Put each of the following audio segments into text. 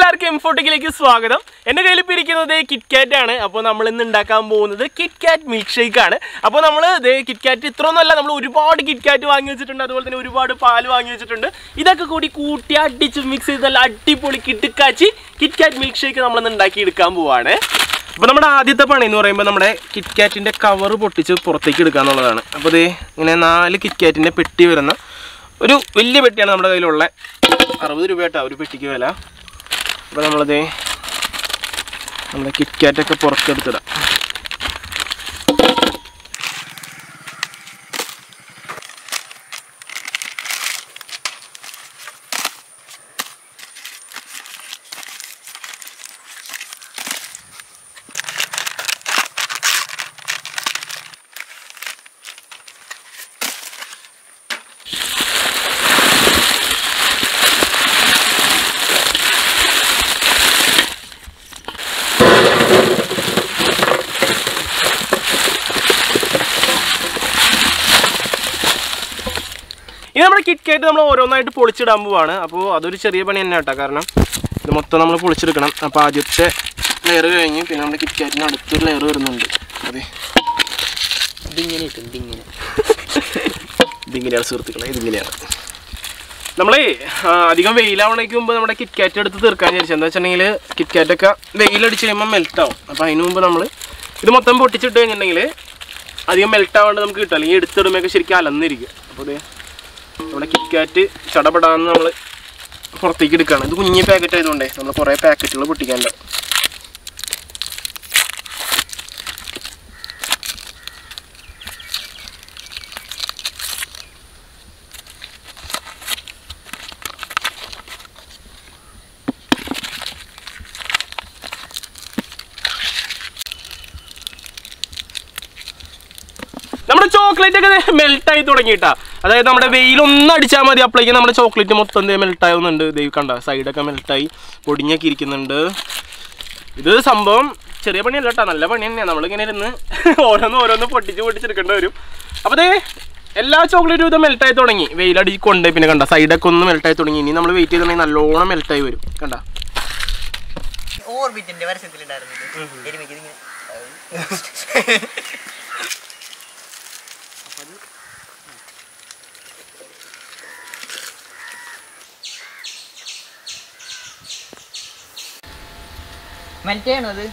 എല്ലാവർക്കും എംഫോട്ടിക്കിലേക്ക് സ്വാഗതം എൻ്റെ കയ്യിൽ ഇപ്പോൾ ഇരിക്കുന്നത് കിറ്റ്കാറ്റ് ആണ് അപ്പോൾ നമ്മൾ ഇന്ന് ഉണ്ടാക്കാൻ പോകുന്നത് കിറ്റ്കാറ്റ് മിൽക്ക് ഷേക്ക് ആണ് അപ്പോൾ നമ്മൾ ഇത് കിറ്റ്കാറ്റ് ഇത്രയൊന്നുമല്ല നമ്മൾ ഒരുപാട് കിറ്റ്കാറ്റ് വാങ്ങി വെച്ചിട്ടുണ്ട് അതുപോലെ തന്നെ ഒരുപാട് പാൽ വാങ്ങി വെച്ചിട്ടുണ്ട് ഇതൊക്കെ കൂടി കൂട്ടി അടിച്ച് മിക്സ് ചെയ്ത് നല്ല അടിപൊളി കിട്ടുക്കാച്ചി കിറ്റ്കാറ്റ് മിൽക്ക് ഷേക്ക് നമ്മളിന്ന് ഉണ്ടാക്കി എടുക്കാൻ പോവാണ് അപ്പോൾ നമ്മുടെ ആദ്യത്തെ പണി എന്ന് പറയുമ്പോൾ നമ്മുടെ കിറ്റ്കാറ്റിൻ്റെ കവർ പൊട്ടിച്ച് പുറത്തേക്ക് എടുക്കുക എന്നുള്ളതാണ് അപ്പോൾ ഇത് ഇങ്ങനെ നാല് കിറ്റ്കാറ്റിൻ്റെ പെട്ടി വരുന്ന ഒരു വലിയ പെട്ടിയാണ് നമ്മുടെ കയ്യിലുള്ള അറുപത് രൂപ കേട്ടോ ഒരു പെട്ടിക്ക് വില അപ്പോൾ നമ്മളത് നമ്മുടെ കിറ്റ്കാറ്റൊക്കെ പുറത്തെടുത്തിടാം ഇനി നമ്മുടെ കിറ്റ്കാറ്റ് നമ്മൾ ഓരോന്നായിട്ട് പൊളിച്ചിടാൻ പോവാണ് അപ്പോൾ അതൊരു ചെറിയ പണി തന്നെ കേട്ടോ കാരണം ഇത് മൊത്തം നമ്മൾ പൊളിച്ചെടുക്കണം അപ്പോൾ ആദ്യത്തെ ലെയർ കഴിഞ്ഞ് പിന്നെ നമ്മുടെ കിറ്റ്കാറ്റിന് അടുത്തൊരു ലെയർ വരുന്നുണ്ട് അതെ ഇതിങ്ങനെ ഇട്ടു ഇതിങ്ങനെ ഇതിങ്ങനെയാണ് സുഹൃത്തുക്കളെ ഇതിങ്ങനെയാണ് നമ്മളേ ആ, അധികം വെയിലാവണേക്ക് മുമ്പ് നമ്മുടെ കിറ്റ്കാറ്റ് എടുത്ത് തീർക്കാൻ വിചാരിച്ചു എന്താ വെച്ചിട്ടുണ്ടെങ്കിൽ കിറ്റ്കാറ്റൊക്കെ വെയിലടിച്ച് കഴിയുമ്പോൾ മെൽറ്റ് ആവും അപ്പോൾ അതിന് മുമ്പ് നമ്മൾ ഇത് മൊത്തം പൊട്ടിച്ചിട്ട് കഴിഞ്ഞിട്ടുണ്ടെങ്കിൽ അധികം മെൽറ്റ് ആവാണ്ട് നമുക്ക് കിട്ടും അല്ലെങ്കിൽ എടുത്തിടുമ്പോഴൊക്കെ ശരിക്കും അലന്നിരിക്കും അപ്പോൾ ഇത് നമ്മുടെ കിറ്റ്കാറ്റ് ചടപടാന്ന് നമ്മൾ പുറത്തേക്ക് എടുക്കുകയാണ് ഇത് കുഞ്ഞി പാക്കറ്റ് ആയതുകൊണ്ടേ നമ്മൾ കുറേ പാക്കറ്റുകൾ പൊട്ടിക്കാനുണ്ട് നമ്മുടെ ചോക്ലേറ്റ് ഒക്കെ മെൽറ്റ് ആയി തുടങ്ങിയിട്ടാ അതായത് നമ്മുടെ വെയിലൊന്നും അടിച്ചാൽ മതി അപ്പോഴേക്കും നമ്മുടെ ചോക്ലേറ്റ് മൊത്തം മെൽറ്റ് ആവുന്നുണ്ട് ദൈവം കണ്ട സൈഡൊക്കെ മെൽറ്റായി പൊടിഞ്ഞൊക്കെ ഇരിക്കുന്നുണ്ട് ഇത് സംഭവം ചെറിയ പണിയല്ല കേട്ടോ നല്ല പണി തന്നെയാണ് നമ്മളിങ്ങനെ ഇരുന്ന് ഓരോന്ന് ഓരോന്ന് പൊട്ടിച്ച് പൊട്ടിച്ചെടുക്കേണ്ടി വരും അപ്പോൾ ദേ എല്ലാ ചോക്ലേറ്റും ഇത് മെൽറ്റായി തുടങ്ങി വെയിലടി കൊണ്ട് പിന്നെ കണ്ട സൈഡൊക്കെ ഒന്ന് മെൽറ്റായി തുടങ്ങി ഇനി നമ്മൾ വെയിറ്റ് ചെയ്തിട്ടുണ്ടെങ്കിൽ നല്ലോണം മെൽറ്റായി വരും കണ്ട ഓർബിറ്റിന്റെ പരസ്യത്തിലുണ്ടായിരുന്നത് എരുമയ്ക്ക് ഇതിങ്ങനെ മെൽറ്റ് ചെയ്യണത്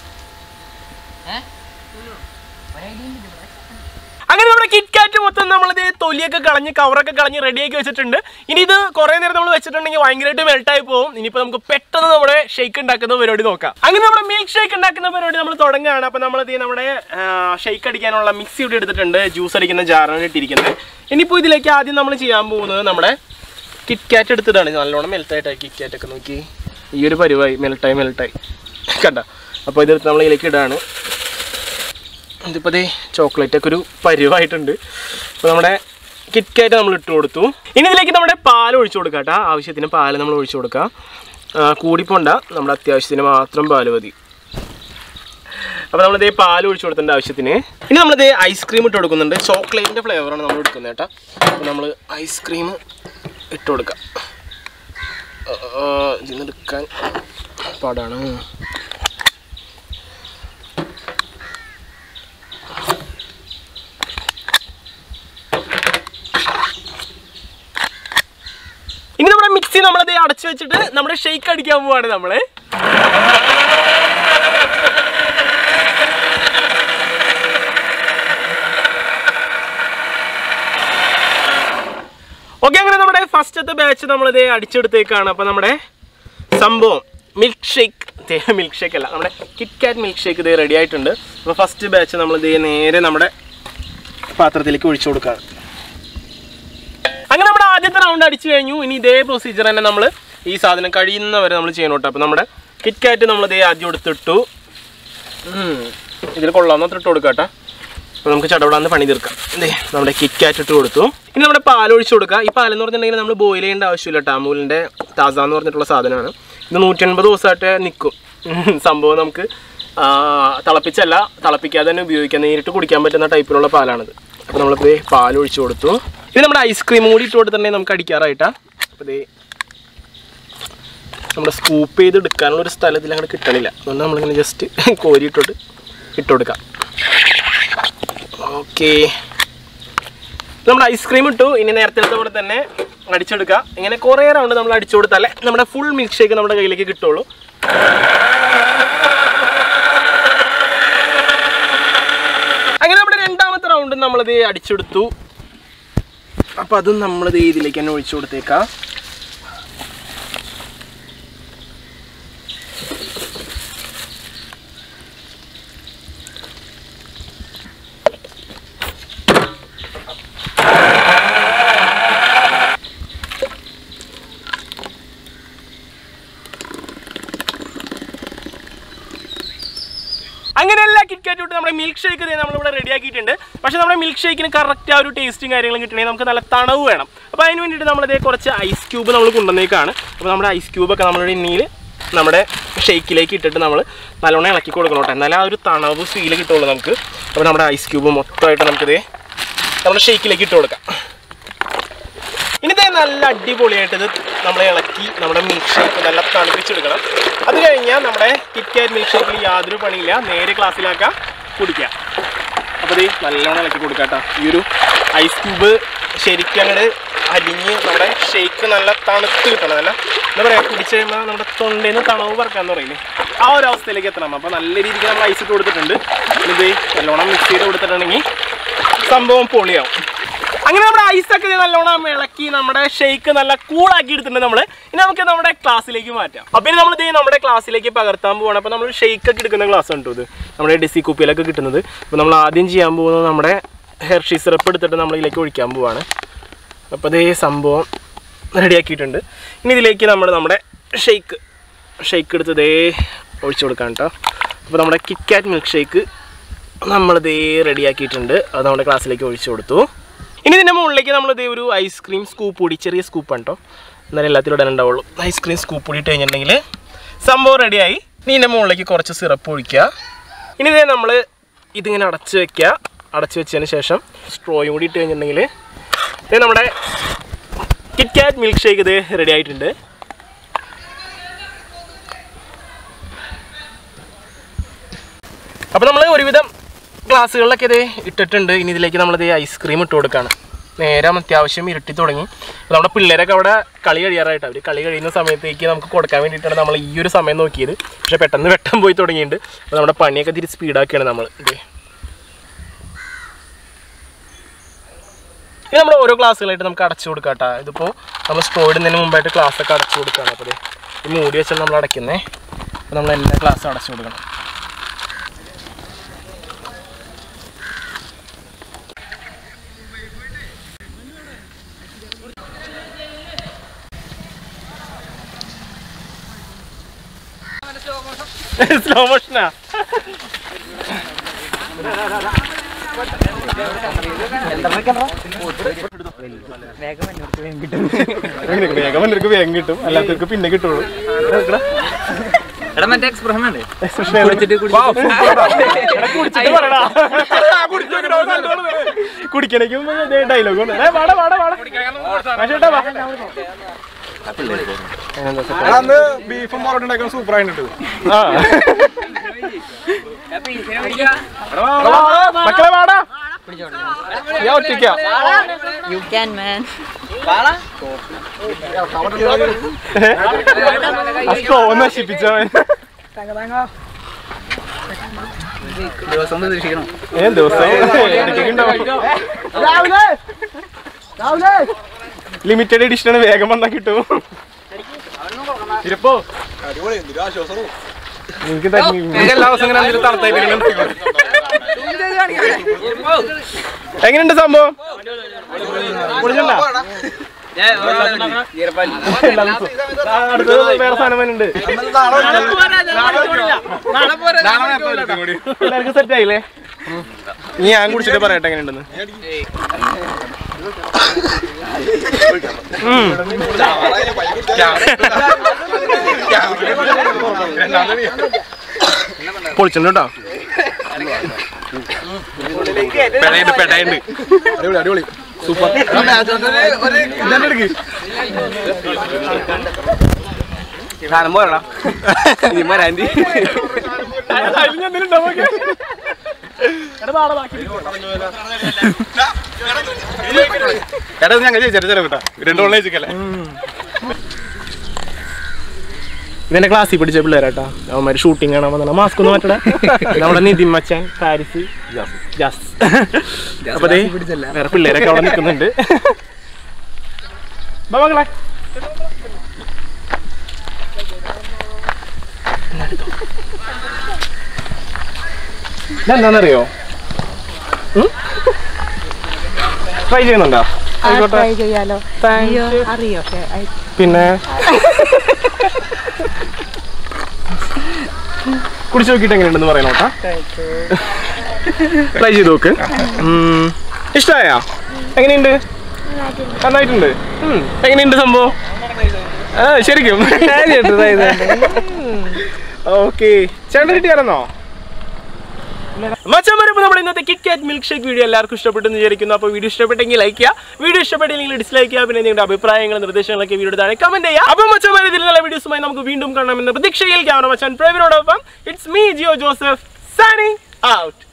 അങ്ങനെ നമ്മുടെ കിറ്റ്കാറ്റ് മൊത്തം നമ്മളിത് തൊലിയൊക്കെ കളഞ്ഞ് കവറൊക്കെ കളഞ്ഞ് റെഡിയാക്കി വെച്ചിട്ടുണ്ട് ഇനി ഇത് കുറേ നേരം നമ്മൾ വെച്ചിട്ടുണ്ടെങ്കിൽ ഭയങ്കരമായിട്ട് മെൽട്ടായി പോകും ഇനിയിപ്പോൾ നമുക്ക് പെട്ടെന്ന് നമ്മുടെ ഷേക്ക് ഉണ്ടാക്കുന്ന പരിപാടി നോക്കാം അങ്ങനെ നമ്മുടെ മിൽക്ക് ഷേക്ക് ഉണ്ടാക്കുന്ന പരിപാടി നമ്മൾ തുടങ്ങുകയാണ് അപ്പോൾ നമ്മളിത് നമ്മുടെ ഷേക്ക് അടിക്കാനുള്ള മിക്സി ഇവിടെ എടുത്തിട്ടുണ്ട് ജ്യൂസ് അടിക്കുന്ന ജാറാണ് ഇട്ടിരിക്കുന്നത് ഇനിയിപ്പോൾ ഇതിലേക്ക് ആദ്യം നമ്മൾ ചെയ്യാൻ പോകുന്നത് നമ്മുടെ കിറ്റ്കാറ്റ് എടുത്തിട്ടാണ് നല്ലോണം മെൽട്ടായിട്ടായി കിറ്റ്കാറ്റ് ഒക്കെ നോക്കി ഈ ഒരു പരിവായി മെൽട്ടായി മെൽട്ടായി കണ്ട അപ്പോൾ ഇതെടുത്ത് നമ്മൾ ഇതിലേക്ക് ഇടാണ് ഇതിപ്പോൾ ദേ ചോക്ലേറ്റ് ഒക്കെ ഒരു പരുവായിട്ടുണ്ട് അപ്പോൾ നമ്മുടെ കിറ്റ്കാറ്റ് നമ്മൾ ഇട്ട് കൊടുത്തു ഇനി ഇതിലേക്ക് നമ്മുടെ പാൽ ഒഴിച്ചു കൊടുക്കാം കേട്ടോ ആവശ്യത്തിന് പാൽ നമ്മൾ ഒഴിച്ചു കൊടുക്കാം ആ, കൂടിപ്പോണ്ട നമ്മുടെ അത്യാവശ്യത്തിന് മാത്രം പാൽ മതി അപ്പോൾ നമ്മളിതേ പാൽ ഒഴിച്ചു കൊടുത്തിട്ടുണ്ട് ആവശ്യത്തിന് ഇനി നമ്മളിതേ ഐസ്ക്രീം ഇട്ട് കൊടുക്കുന്നുണ്ട് ചോക്ലേറ്റിൻ്റെ ഫ്ലേവറാണ് നമ്മൾ എടുക്കുന്നത് കേട്ടോ അപ്പോൾ നമ്മൾ ഐസ്ക്രീം ഇട്ട് കൊടുക്കാം ആ, ഇതിന്ന് എടുക്കാൻ പാടാണ് ഇനി നമ്മുടെ മിക്സി നമ്മളത് അടച്ചു വെച്ചിട്ട് നമ്മുടെ ഷേക്ക് അടിക്കാൻ പോവാണ് നമ്മള് ഓക്കെ അങ്ങനെ നമ്മുടെ ഫസ്റ്റത്തെ ബാച്ച് നമ്മളിത് അടിച്ചെടുത്തേക്കാണ് അപ്പോൾ നമ്മുടെ സംഭവം മിൽക്ക് ഷേക്ക് മിൽക്ക് ഷേക്ക് അല്ല നമ്മുടെ കിറ്റ്കാറ്റ് മിൽക്ക് ഷേക്ക് ഇത് റെഡി ആയിട്ടുണ്ട് അപ്പോൾ ഫസ്റ്റ് ബാച്ച് നമ്മളിത് നേരെ നമ്മുടെ പാത്രത്തിലേക്ക് ഒഴിച്ചു കൊടുക്കുകയാണ് അങ്ങനെ നമ്മുടെ ആദ്യത്തെ റൗണ്ട് അടിച്ചു കഴിഞ്ഞു ഇനി ഇതേ പ്രൊസീജിയർ തന്നെ നമ്മൾ ഈ സാധനം കഴിയുന്നവരെ നമ്മൾ ചെയ്യണം കേട്ടോ അപ്പോൾ നമ്മുടെ കിറ്റ്കാറ്റ് നമ്മൾ ഇതേ ആദ്യം എടുത്തിട്ടു ഇതിൽ കൊള്ളാവുന്ന അത്ര ഇട്ട് കൊടുക്കാം കേട്ടോ അപ്പോൾ നമുക്ക് ചടപടാന്ന് പണി തീർക്കാം ഇതേ നമ്മുടെ കിറ്റ്കാറ്റ് ഇട്ട് കൊടുത്തു ഇനി നമ്മുടെ പാൽ ഒഴിച്ചു കൊടുക്കുക ഈ പാലെന്ന് പറഞ്ഞിട്ടുണ്ടെങ്കിൽ നമ്മൾ ബോയിൽ ചെയ്യേണ്ട ആവശ്യമില്ല കേട്ടോ അമൂലിൻ്റെ താസ എന്ന് പറഞ്ഞിട്ടുള്ള സാധനമാണ് ഇത് നൂറ്റൻപത് ദിവസമായിട്ട് നിൽക്കും സംഭവം നമുക്ക് ആ, തിളപ്പിച്ചല്ല തിളപ്പിക്കാതെ തന്നെ ഉപയോഗിക്കാം നേരിട്ട് കുടിക്കാൻ പറ്റുന്ന ടൈപ്പിലുള്ള പാലാണിത് അപ്പോൾ നമ്മളിപ്പോൾ പാൽ ഒഴിച്ചു കൊടുത്തു ഇനി നമ്മുടെ ഐസ്ക്രീം കൂടി ഇട്ട് കൊടുത്തിട്ടുണ്ടെങ്കിൽ നമുക്ക് അടിക്കാറായിട്ടാ അപ്പോൾ ഇതേ നമ്മുടെ സ്കൂപ്പ് ചെയ്ത് എടുക്കാനുള്ള ഒരു സ്ഥലം ഇതിൽ അങ്ങോട്ട് കിട്ടണില്ല അതുകൊണ്ട് നമ്മളിങ്ങനെ ജസ്റ്റ് കോരിയിട്ടോട്ട് ഇട്ട് കൊടുക്കാം ഓക്കെ നമ്മുടെ ഐസ്ക്രീം ഇട്ടു ഇനി നേരത്തെ പോലെ തന്നെ അടിച്ചെടുക്കുക ഇങ്ങനെ കുറേ റൗണ്ട് നമ്മൾ അടിച്ചു കൊടുത്താലേ നമ്മുടെ ഫുൾ മിൽക്ക് ഷേക്ക് നമ്മുടെ കയ്യിലേക്ക് കിട്ടുള്ളൂ അങ്ങനെ നമ്മുടെ രണ്ടാമത്തെ റൗണ്ട് നമ്മളിത് അടിച്ചെടുത്തു അപ്പം അതും നമ്മളിത് ഇതിലേക്ക് തന്നെ ഒഴിച്ചു കൊടുത്തേക്കാം അങ്ങനെ എല്ലാ കിറ്റ്കാറ്റ് തൊട്ട് നമ്മുടെ മിൽക്ക് ഷേക്ക് നമ്മളിവിടെ റെഡി ആക്കിയിട്ടുണ്ട് പക്ഷേ നമ്മുടെ മിൽക്ക് ഷേക്കിന് കറക്റ്റ് ആ ഒരു ടേസ്റ്റും കാര്യങ്ങളും കിട്ടണമെങ്കിൽ നമുക്ക് നല്ല തണവ് വേണം അപ്പോൾ അതിന് വേണ്ടിയിട്ട് നമ്മളിതേ കുറച്ച് ഐസ് ക്യൂബ് നമ്മൾ കൊണ്ടുവന്നേക്കാണ് അപ്പോൾ നമ്മുടെ ഐസ് ക്യൂബൊക്കെ നമ്മുടെ ഇന്നിയിൽ നമ്മുടെ ഷേക്കിലേക്ക് ഇട്ടിട്ട് നമ്മൾ നല്ലോണം ഇളക്കി കൊടുക്കണം കേട്ടോ എന്നാലേ ആ ഒരു തണവ് ഫീൽ കിട്ടുള്ളൂ നമുക്ക് അപ്പോൾ നമ്മുടെ ഐസ് ക്യൂബ് മൊത്തമായിട്ട് നമുക്കിത് നമ്മുടെ ഷേക്കിലേക്ക് ഇട്ട് കൊടുക്കാം ഇനി ദേ നല്ല അടിപൊളിയായിട്ട് ഇത് നമ്മൾ ഇളക്കി നമ്മുടെ മിൽക്ക് ഷേക്ക് നല്ല തണുപ്പിച്ചെടുക്കണം അത് കഴിഞ്ഞാൽ നമ്മുടെ കിറ്റ്കാറ്റ് മിൽക്ക് ഷേക്കിൽ യാതൊരു പണിയില്ല നേരെ ക്ലാസ്സിലാക്കാം കുടിക്കാം അപ്പോൾ ഇത് നല്ലോണം ഇളക്കി കൊടുക്കാം കേട്ടോ ഈ ഒരു ഐസ് ക്യൂബ് ശരിക്കും അങ്ങോട്ട് അലിഞ്ഞ് നമ്മുടെ ഷേക്ക് നല്ല തണുത്ത് കിട്ടണം നല്ല എന്താ പറയുക കുടിച്ച് കഴിയുമ്പോൾ നമ്മുടെ തൊണ്ടയിൽ നിന്ന് തണവ് പറക്കാന്ന് പറയില്ലേ ആ ഒരു അവസ്ഥയിലേക്ക് എത്തണം അപ്പോൾ നല്ല രീതിക്ക് നമ്മൾ ഐസ് ഇട്ട് കൊടുത്തിട്ടുണ്ട് ഇനി ഇത് നല്ലോണം മിക്സ് ചെയ്ത് കൊടുത്തിട്ടുണ്ടെങ്കിൽ സംഭവം പൊളിയാവും അങ്ങനെ നമ്മുടെ ഐസൊക്കെ ഇത് നല്ലോണം ഇളക്കി നമ്മുടെ ഷേക്ക് നല്ല കൂളാക്കി എടുത്തിട്ടുണ്ട് നമ്മൾ ഇനി നമുക്ക് നമ്മുടെ ക്ലാസ്സിലേക്ക് മാറ്റാം അപ്പം ഇനി നമ്മൾ ഇത് നമ്മുടെ ക്ലാസ്സിലേക്ക് പകർത്താൻ പോവാണ് അപ്പോൾ നമ്മൾ ഷേക്ക് ഒക്കെ എടുക്കുന്ന ക്ലാസ് ഉണ്ട് ഇത് നമ്മുടെ ഡിസി കുപ്പിയിലൊക്കെ കിട്ടുന്നത് അപ്പോൾ നമ്മൾ ആദ്യം ചെയ്യാൻ പോകുന്നത് നമ്മുടെ ഹെർഷി സിറപ്പ് എടുത്തിട്ട് നമ്മൾ ഇതിലേക്ക് ഒഴിക്കാൻ പോവാണ് അപ്പോൾ അതേ സംഭവം റെഡിയാക്കിയിട്ടുണ്ട് ഇനി ഇതിലേക്ക് നമ്മൾ നമ്മുടെ ഷേക്ക് ഷേക്ക് എടുത്ത് ഇതേ ഒഴിച്ചു കൊടുക്കാം കേട്ടോ അപ്പോൾ നമ്മുടെ കിറ്റ്കാറ്റ് മിൽക്ക് ഷേക്ക് നമ്മളിതേ റെഡിയാക്കിയിട്ടുണ്ട് അത് നമ്മുടെ ക്ലാസ്സിലേക്ക് ഒഴിച്ചു കൊടുത്തു ഇനി ഇതിൻ്റെ മുകളിലേക്ക് നമ്മൾ ഇതേ ഒരു ഐസ്ക്രീം സ്കൂപ്പ് പൊടി ചെറിയ സ്കൂപ്പാണ് കേട്ടോ എന്നാലും എല്ലാത്തിലും ഇടാൻ ഉണ്ടാവുള്ളൂ ഐസ്ക്രീം സ്കൂപ്പ് പൊടി ഇട്ട് കഴിഞ്ഞിട്ടുണ്ടെങ്കിൽ സംഭവം റെഡിയായി ഇനി ഇതിൻ്റെ മുകളിലേക്ക് കുറച്ച് സിറപ്പ് ഒഴിക്കുക ഇനി ഇതേ നമ്മൾ ഇതിങ്ങനെ അടച്ച് വെക്കുക അടച്ച് വെച്ചതിന് ശേഷം സ്ട്രോയും കൂടി ഇട്ട് കഴിഞ്ഞിട്ടുണ്ടെങ്കിൽ ഇത് നമ്മുടെ കിറ്റ് കാറ്റ് മിൽക്ക് ഷേക്ക് ഇത് റെഡി ആയിട്ടുണ്ട് അപ്പോൾ നമ്മൾ ഒരുവിധം ഗ്ലാസ്സുകളിലൊക്കെ ഇത് ഇട്ടിട്ടുണ്ട് ഇനി ഇതിലേക്ക് നമ്മളിത് ഐസ്ക്രീം ഇട്ട് കൊടുക്കുകയാണ് നേരം അത്യാവശ്യം ഇരുട്ടി തുടങ്ങി അപ്പോൾ നമ്മുടെ പിള്ളേരൊക്കെ അവിടെ കളി കഴിയാറായിട്ട് അവർ കളി കഴിയുന്ന സമയത്തേക്ക് നമുക്ക് കൊടുക്കാൻ വേണ്ടിയിട്ടാണ് നമ്മൾ ഈ ഒരു സമയം നോക്കിയത് പക്ഷേ പെട്ടെന്ന് വെട്ടം പോയി തുടങ്ങിയിട്ടുണ്ട് അപ്പോൾ നമ്മുടെ പണിയൊക്കെ തിരി സ്പീഡാക്കിയാണ് നമ്മൾ ഇത് ഇത് നമ്മൾ ഓരോ ക്ലാസ്സുകളായിട്ട് നമുക്ക് അടച്ചു കൊടുക്കാം കേട്ടോ ഇതിപ്പോൾ നമ്മൾ സ്ട്രോ ഇടുന്നതിന് മുമ്പായിട്ട് class ഒക്കെ അടച്ചു കൊടുക്കുകയാണ് അപ്പോൾ ദേ ഈ മൂടി വെച്ചാൽ നമ്മൾ അടയ്ക്കുന്നത് അപ്പോൾ നമ്മൾ എല്ലാ ക്ലാസ്സും അടച്ചു കൊടുക്കണം സ്ലോ മോഷനാ വേഗം എന്നോട് വേഗം കിട്ടും വേഗം നിനക്ക് വേഗം കിട്ടും അല്ലാത്തവർക്ക് പിന്നെ കിട്ടുള്ളൂ എടാ മറ്റേ എക്സ്പ്രഷൻ ഉണ്ട് കുടിക്കണേക്കും ഡയലോഗ് ഉണ്ട് ഏ, വാടാ വാടാ വാടാ പക്ഷേ ഏട്ടാ, വാ. അന്ന് ബീഫും പൊറോട്ട ഉണ്ടാക്കാൻ സൂപ്പർ ആയിട്ട് ആ. മക്കളെ വാടാ ഞാൻ ഒറ്റയ്ക്കാ യു ക്യാൻ മാൻ സ്ട്രോ നശിപ്പിച്ചവൻ ദിവസം പ്രതീക്ഷിക്കണം ഏ ദിവസം ഇടയ്ക്കൊക്കെ ഉണ്ടാവും. ലിമിറ്റഡ് എഡിഷൻ ആണ് വേഗം വന്നാ കിട്ടും ഇരിപ്പോ അടിപൊളി എന്തൊരു ആശ്വാസം നിങ്ങൾക്ക് എല്ലാ ദിവസം ഇങ്ങനെ എന്തെങ്കിലും തണുത്തായിട്ട് എങ്ങനെയുണ്ട് സംഭവം പൊളിഞ്ഞുണ്ടാ? അടുത്തത് വേറെ സാധനം വരുന്നുണ്ട് എല്ലാവർക്കും സെറ്റ് ആയില്ലേ ഇനി ഞാൻ കുടിച്ചിട്ട് പറയട്ടെ എങ്ങനെയുണ്ടെന്ന് ഉം. പൊളിച്ചിട്ടുണ്ട് കേട്ടോ പെടയുണ്ട് പെടയുണ്ട് അടിപൊളി അടിപൊളി സൂപ്പർ സാധനം പോരടാ ഇനി വരാൻ്റെ എടാ ഞങ്ങൾ ചേച്ചാ ചെലവ് കേട്ടാ രണ്ട് ഓൺലൈൻ ചിക്കല്ലേ ഇതെന്റെ ക്ലാസ്സിൽ പഠിച്ച പിള്ളേരാട്ടാ അവന്മാര് ഷൂട്ടിംഗ് കാണാൻ വന്നാ മാസ്ക് ഒന്ന് മാറ്റടാ നമ്മുടെ നിതിൻ മച്ചാൻ പാരിസ് ജാസ് അപ്പൊ ദേ വേറെ പിള്ളേരൊക്കെ അവിടെ നിൽക്കുന്നുണ്ട് ബാ മകളെ ഇതെന്താണെന്നറിയോ ട്രൈ ചെയ്യുന്നുണ്ടോ ആയിക്കോട്ടെ ട്രൈ ചെയ്യാലോ അയ്യോ അറിയോ പിന്നെ കുടിച്ചു നോക്കിയിട്ട് എങ്ങനെയുണ്ടെന്ന് പറയണോട്ടാ ട്രൈ ചെയ്ത് നോക്ക് ഉം. ഇഷ്ടായോ എങ്ങനെയുണ്ട് നന്നായിട്ടുണ്ട് ഉം. എങ്ങനെയുണ്ട് സംഭവം ആ ശരിക്കും ഓക്കെ ചേട്ടൻ കിട്ടിയായിരുന്നോ മച്ചന്മാരെ ഇപ്പോൾ നമ്മുടെ ഇന്നത്തെ കിക്ക് കാറ്റ് മിൽക്ക് ഷേക്ക് വീഡിയോ എല്ലാവർക്കും ഇഷ്ടപ്പെട്ടെന്ന് വിചാരിക്കുന്നു അപ്പോൾ വീഡിയോ ഇഷ്ടപ്പെട്ടെങ്കിൽ ലൈക്ക് ചെയ്യുക വീഡിയോ ഇഷ്ടപ്പെട്ടില്ലെങ്കിൽ ഡിസ്ലൈക്ക് ചെയ്യുക പിന്നെ നിങ്ങളുടെ അഭിപ്രായങ്ങളും നിർദ്ദേശങ്ങളൊക്കെ വീഡിയോ താഴെ കമന്റ് ചെയ്യുക അപ്പോൾ മച്ചന്മാരെ ഇതിൽ നല്ല വീഡിയോസുമായി നമുക്ക് വീണ്ടും കാണാമെന്ന പ്രതീക്ഷയിൽ ക്യാമറ മച്ചാൻ പ്രേമിനോടൊപ്പം it's me Jio Joseph signing out